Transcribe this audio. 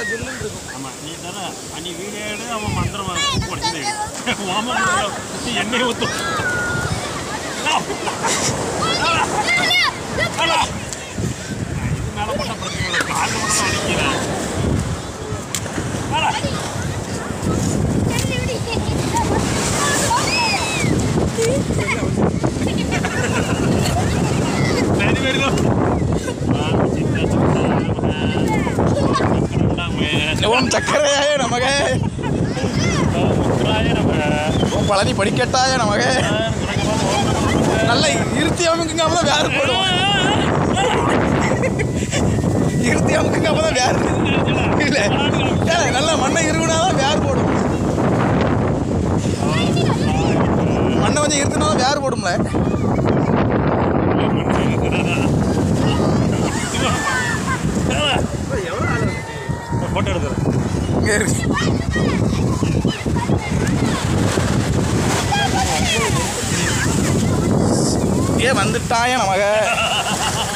ஜில்லுன்னு இருக்கும் ஆமா நீ தர நீ வீடியோ எடு அவன் மந்திரம் உடச்சு ஓமம் நீ எண்ணெய் ஊற்றும் இது மேலே போட்ட பிரச்சனை இல்லை காலில் மட்டும் தான் அடிக்கிறேன் சரி வருதோ ஓம் சக்கரையாய நமக ஓம் பழனி படிக்கட்டாய நமக நல்ல இருத்தி அமுக்குங்க அப்பதான் வேறு போடும் இருத்தி அமுக்குங்க அப்பதான் வேறு இல்ல ஏலே, நல்ல மண்ணை இருக்குனாதான் வேறு போடும் மண்ணை கொஞ்சம் இருத்தினாலும் வேறு போடும்ல போட்டோ எடுக்கிறேன் இங்க இருக்கு ஏ வந்துட்டாய நமக